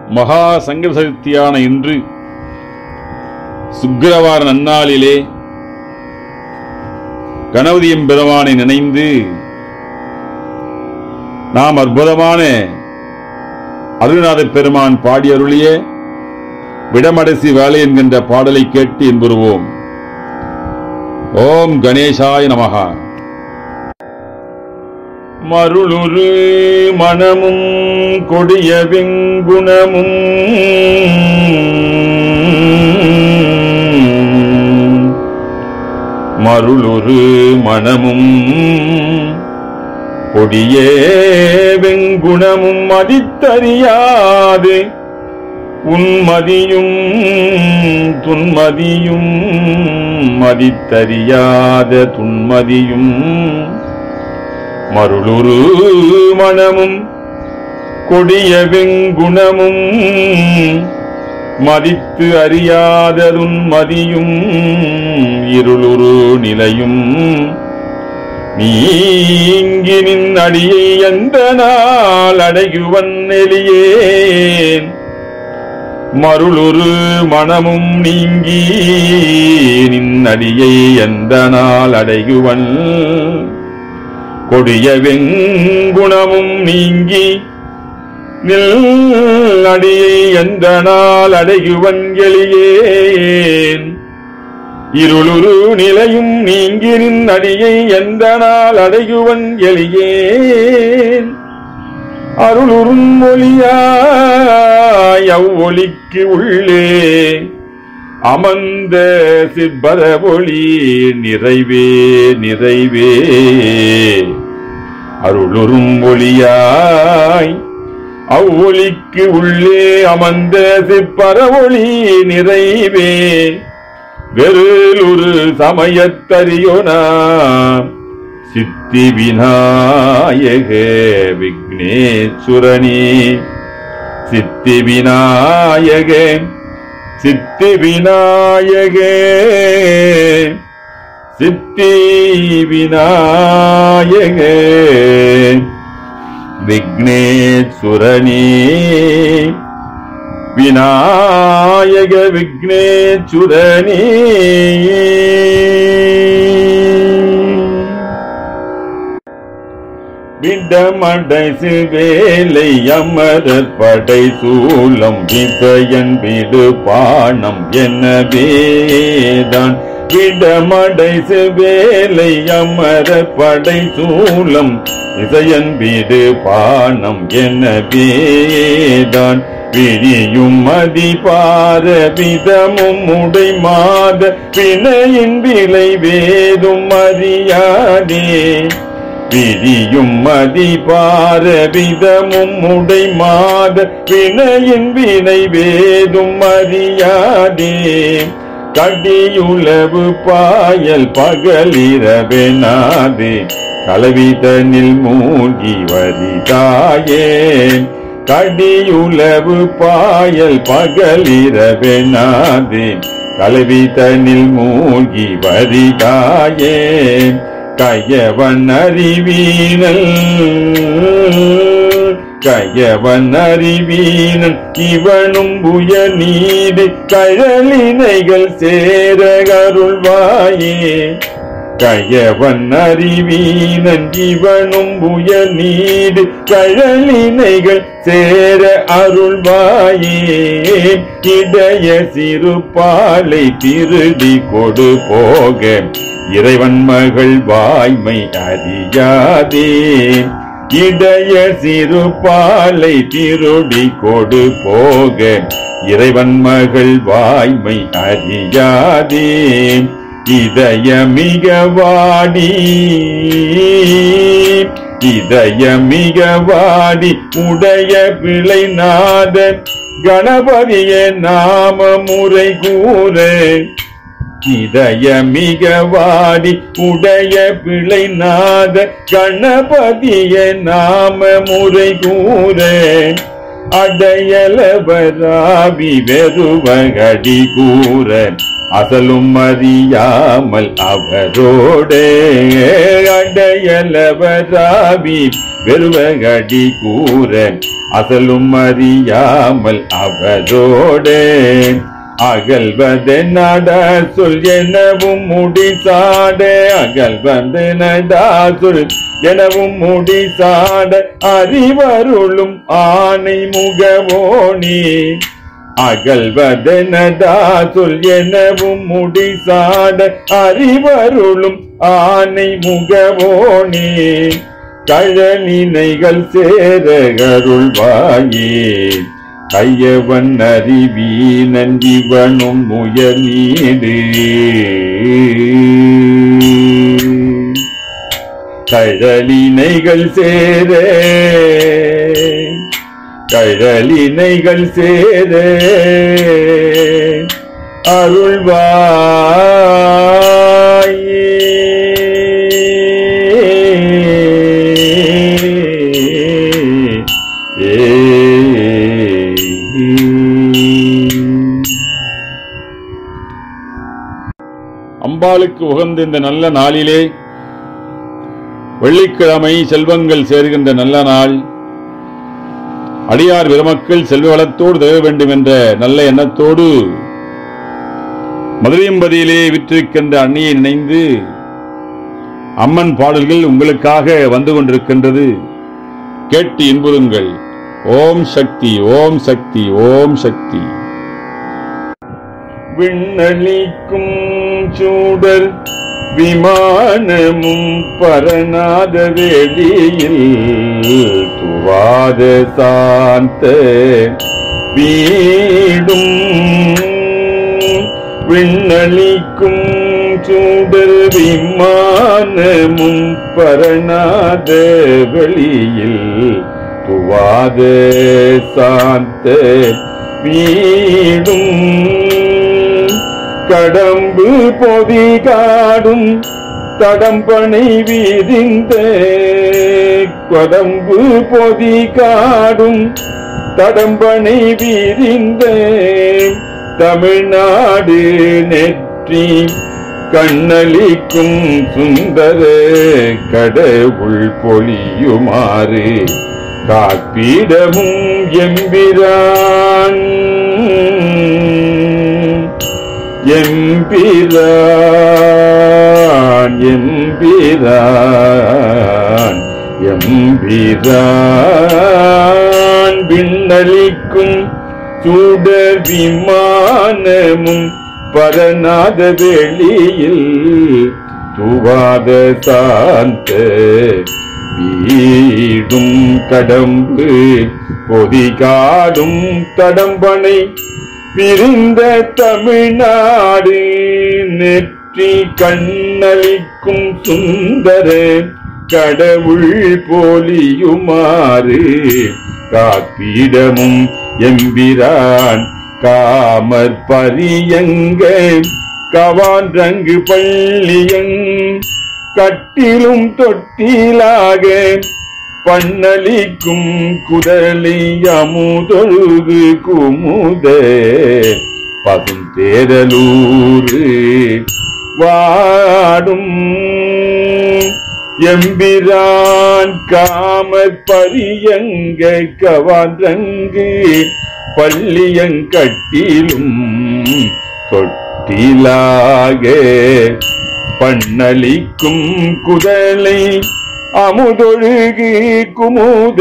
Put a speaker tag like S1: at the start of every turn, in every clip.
S1: மகா சங்கர சதுர்த்தியான இன்று சுக்கிரவார நன்னாளிலே கணபதி எம்பெருமானை நினைந்து நாம் அற்புதமான அருள்நாத பெருமான் பாடி அருளிய விடமடசி வேலை என்கின்ற பாடலை கேட்டு என்புருவோம் ஓம் கணேசாய நமகா மருளுரு மனமும் கொடிய வெங்குணமும் மருளுரு மனமும் கொடிய வெங்குணமும் மதித்தறியாது உன்மதியும் துன்மதியும் மதித்தறியாத துன்மதியும் மருளுரு மனமும் கொடிய வெங்குணமும் மதித்து அறியாததுன் மதியும் இருளுரு நிலையும் நீங்கி நின் அடியை எந்த நாள் அடைகுவன் எலியேன் மருளுரு மனமும் நீங்கி நின் அடியை எந்த நாள் அடைகுவன் கொடிய வெங்குணமும் நீங்கி நில் அடியை எந்த நாள் அடைகுவன் எளியேன் இருளுரு நிலையும் நீங்கி நின் அடியை எந்த நாள் அடைகுவன் எளியேன் அருளுறும் ஒளியாய் அவ்வொலிக்கு உள்ளே அமர்ந்த சிற்பர ஒளி நிறைவே நிறைவே அருளுறும் ஒளியாய் அவ்வொலிக்கு உள்ளே அமர்ந்த சிற்பர ஒளி நிறைவே வெறுலுரு சமயத்தறியோனா சித்தி விநாயக விக்னேஸ்வரனே சித்தி விநாயக சித்தி விநாயக சித்தி விநாயக விக்னேஸ்வரனே விநாயக விக்னேஸ்வரனே விடமடைசு வேலை அமரர் படை சூலம் விசயன் விடு பாணம் எனவேதான் விடமடைசு வேலை அமரர் படை சூலம் விசயன் விடு பாணம் எனவேதான் விழியும் மதிபார விதமும் உடை மாத பிணையின் விலை வேதும் அறியாதே விரியும் மதிபார விதமும் உடை மாத வினையின் வினை வேதும் அறியாதே கடியுளவு பாயல் பகலிரவெனாதே கலவிதனில் மூழ்கி வரிதாயே கடியுளவு பாயல் பகலிரவெனாதே கலவிதனில் மூழ்கி வரிதாயே கயவன் அறிவீனல் கயவன் அறிவீனன் இவனும் புய நீடு கழலினைகள் சேர அருள்வாயே கயவன் அறிவீனன் இவனும் புய நீடு கழலினைகள் சேர அருள்வாயே இடைய சிறு பாலை திருடி கொடு போக இறைவன் மகள் வாய்மை அறியாதே இடைய சிறு பாலை திருடி கொடு போக இறைவன் மகள் வாய்மை அறியாதே இதய மிக வாடி இதய மிக வாடி உடைய பிழை நாத கணபதிய நாம முறை கூற இதய மிக வாடி உடைய பிழை நாத கணபதிய நாம முறை கூற அடையலவராவி வெறுவகடி கூற அசலும் அறியாமல் அவரோடே அடையலவராவி வெறுவகடி கூற அசலும் அறியாமல் அவரோடே அகல்வது நட சொல் எனவும் முடிசாட அகல்வது நடா சொல் எனவும் முடிசாட அறிவருளும் ஆணை முகவோனி அகல்வதனதா சொல் எனவும் முடிசாட அறிவருளும் ஆனை முகவோனே கழனினைகள் சேர அருள்வாயே கையவன் அறிவி நன்றிவனும் உயர்நீடு கழலினைகள் சேர கழலினைகள் சேர அருள்வாயே அம்பாளுக்கு உகந்த இந்த நல்ல நாளிலே வெள்ளிக்கிழமை செல்வங்கள் சேர்கின்ற நல்ல நாள் அடியார் பெருமக்கள் செல்வ வளத்தோடு தக வேண்டும் என்ற நல்ல எண்ணத்தோடு மதுரையம்பதியிலே விற்றிருக்கின்ற அன்னியை நினைந்து அம்மன் பாடல்கள் உங்களுக்காக வந்து கொண்டிருக்கின்றது கேட்டு இன்புறுங்கள் ஓம் சக்தி ஓம் சக்தி ஓம் சக்தி விண்ணளிக்கும் சூடர் விமானமும் பரநாத வேதியில் துவாத சாந்த வீடும் விண்ணளிக்கும் சூடர் விமானமும் பரநாத வெளியில் துவாத சாந்த வீடும் கடம்பு பொதி காடும் தடம்பனை வீதிந்த கடம்பு பொதி காடும் தடம்பனை வீதிந்த தமிழ்நாடு நெற்றி கண்ணளிக்கும் சுந்தர கடவுள் பொழியுமாறு காப்பீடமும் எம்பிரான் எம்பிரான் எம்பிரான் எம்பிரான் விண்ணளிக்கும் சுடர் விமானமும் பரநாத வெளியில் துவாத சாந்த வீடும் கடம்பு பொதிகாடும் தடம்பனை பிரிந்த தமிழ்நாடு நெற்றி கண்ணளிக்கும் சுந்தர கடவுள் போலியுமாறு காப்பீடமும் எம்பிரான் காமர் பரியங்க கவான் ரங்கு பள்ளியங் கட்டிலும் தொட்டிலாக பண்ணலிக்கும் குதலி அமுதொழுகு குமுத பசும் தேரலூரு வாடும் எம்பிரான் காமற் பரியங்க கவான்றங்கு பள்ளியங்கட்டிலும் தொட்டிலாக பண்ணலிக்கும் குதலை அமுதொழுகு குமுத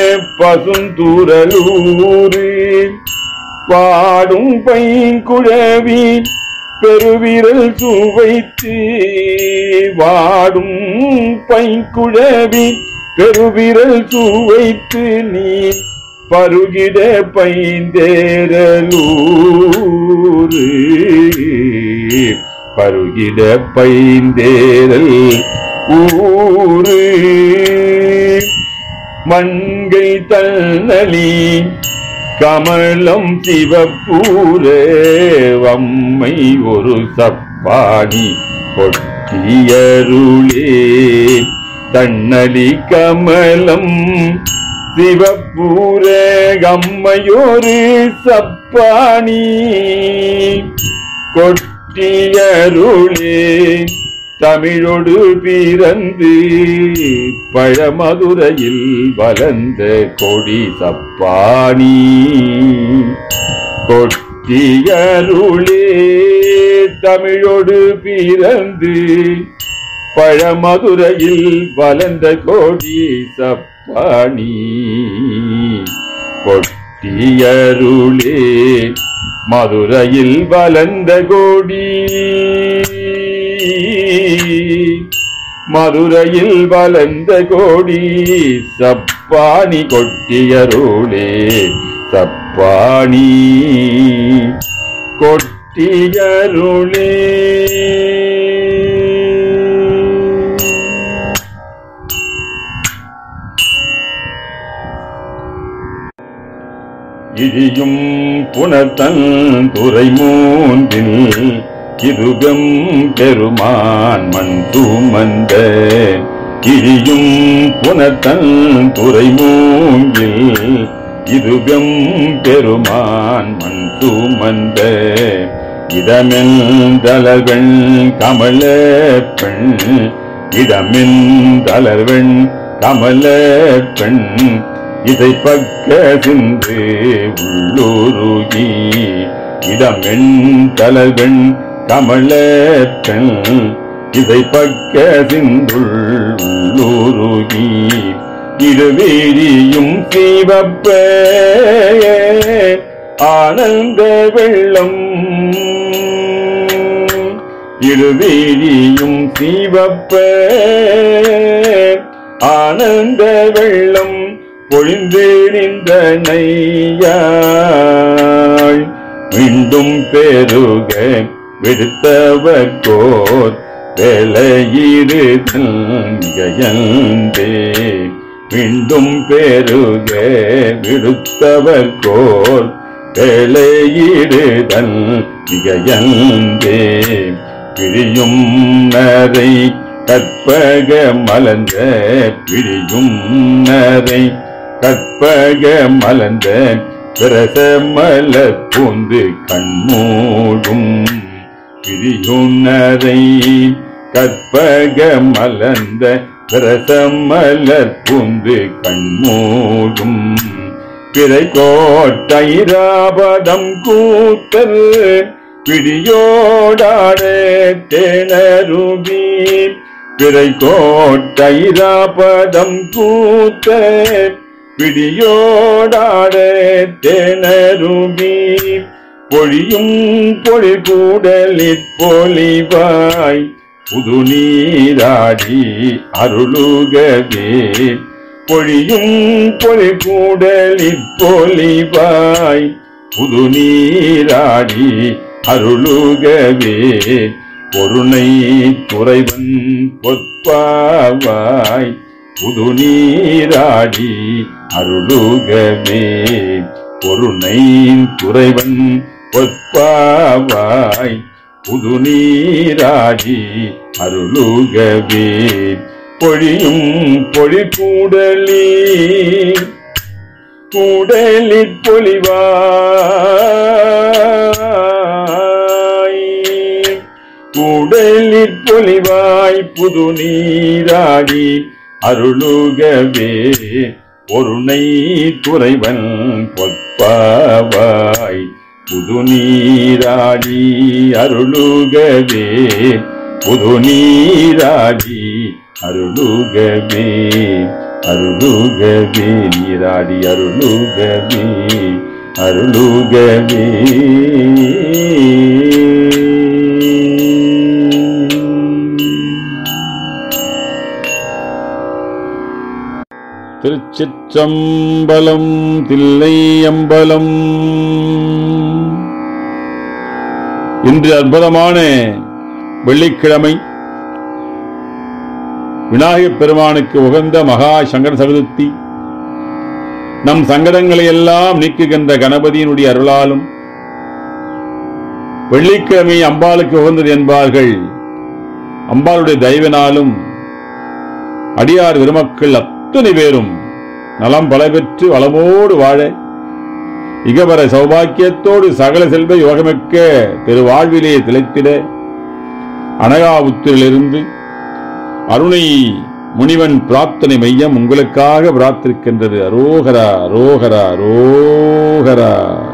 S1: பசுந்தூரலூரு பாடும் பைங்குழவி பெருவிரல் சுவைத்து வாடும் பைங்குழவி பெருவிரல் சுவைத்து நீ பருகிட பைந்தேரலூரு பருகிட பைந்தேரல் ஊரு மண்கை தன்னலி கமலம் சிவப்பூர வம்மை ஒரு சப்பாணி கொட்டியருளே தன்னலி கமலம் சிவப்பூர கம்மையொரு சப்பாணி கொட்டியருளே கொட்டியருளே தமிழொடு பிறந்து பழமதுரையில் வளர்ந்த கொடி சப்பாணி கொட்டியருளே தமிழொடு பிறந்து பழமதுரையில் வளர்ந்த கோடி சப்பாணி கொட்டியருளே மதுரையில் வளர்ந்த கோடி மதுரையில் வளர்ந்த கோடி சப்பாணி கொட்டியருளே சப்பாணி கொட்டியருளே இடியும் புனத்தன் துறை மூன்றில் இதுகம் பெருமான் மண் தூமந்த இடியும் புனத்தன் துறை மூங்கில் இதுகம் பெருமான் மண் தூமந்த இடமெந்தளவெண் கமல பெண் இடமெந்தளவெண் கமல பெண் இதை பக்க சிந்து உள்ளூருகி இடமெண் தளவெண் கமல பெண் இதை பக்க சிந்துள் உள்ளூருகி இருவீரியும் சிவப்ப ஆனந்த வெள்ளம் இருவீரியும் சிவப்ப ஆனந்த வெள்ளம் பொழிந்து நின்ற நையாய் மீண்டும் பெருக விடுத்தவர் கோர் வேலையிடுதல் மிகையந்தே மீண்டும் பெருக விடுத்தவர் கோர் வேலையிடுதல் மிகையந்தே பிரியும் நரை கற்பக மலர்ந்த பிரியும் நரை கற்பக மலர்ந்த பிரச மலர் பூந்து கண்மூடும் பிரியுன்னரை கற்பக மலர்ந்த பிரச மலர் பூந்து கண்மூடும் பிறை கோட்டைராபதம் கூத்தல் பிடியோடாட தேனருபி பிறை கோட்டைராபதம் கூத்த பிடியோடாட தேனருபி பொழியும் பொழி கூடலிற் பொலிவாய் புது நீராடி அருளுகவே பொழியும் பொழி கூடலிற் பொலிவாய் புது நீராடி அருளுகவே பொருணை துறைவன் பொற்பாவாய் புது நீராடி அருளுகவே பொருணை துறைவன் பொற்பாவாய் புது நீராடி அருளுகவே பொழியும் பொழி கூடலி கூடலிற் பொலிவாய் கூடலிற் பொலிவாய் புது நீராடி அருளுகவே பொருணை துறைவன் பொற்பாவாய் புது நீராடி அருளுகவே புது நீராடி அருளுகவே அருளுகவே நீராடி அருளுகவே அருளுகவே திருச்சிற்றம்பலம் தில்லை அம்பலம் இன்று அற்புதமான வெள்ளிக்கிழமை விநாயகப் பெருமானுக்கு உகந்த மகா சங்கர சதுர்த்தி நம் சங்கடங்களை எல்லாம் நீக்குகின்ற கணபதியினுடைய அருளாலும் வெள்ளிக்கிழமை அம்பாளுக்கு உகந்தது என்பார்கள் அம்பாளுடைய தயவினாலும் அடியார் பெருமக்கள் அத்தனை பேரும் நலம் பல பெற்று வளமோடு வாழ இகவர சௌபாக்கியத்தோடு சகல செல்வ யோகமிக்க பெருவாழ்விலே திளைத்திட அனகாவுத்திலிருந்து அருணை முனிவன் பிரார்த்தனை மையம் உங்களுக்காக பிரார்த்திருக்கின்றது அரோகரா அரோகரா அரோகரா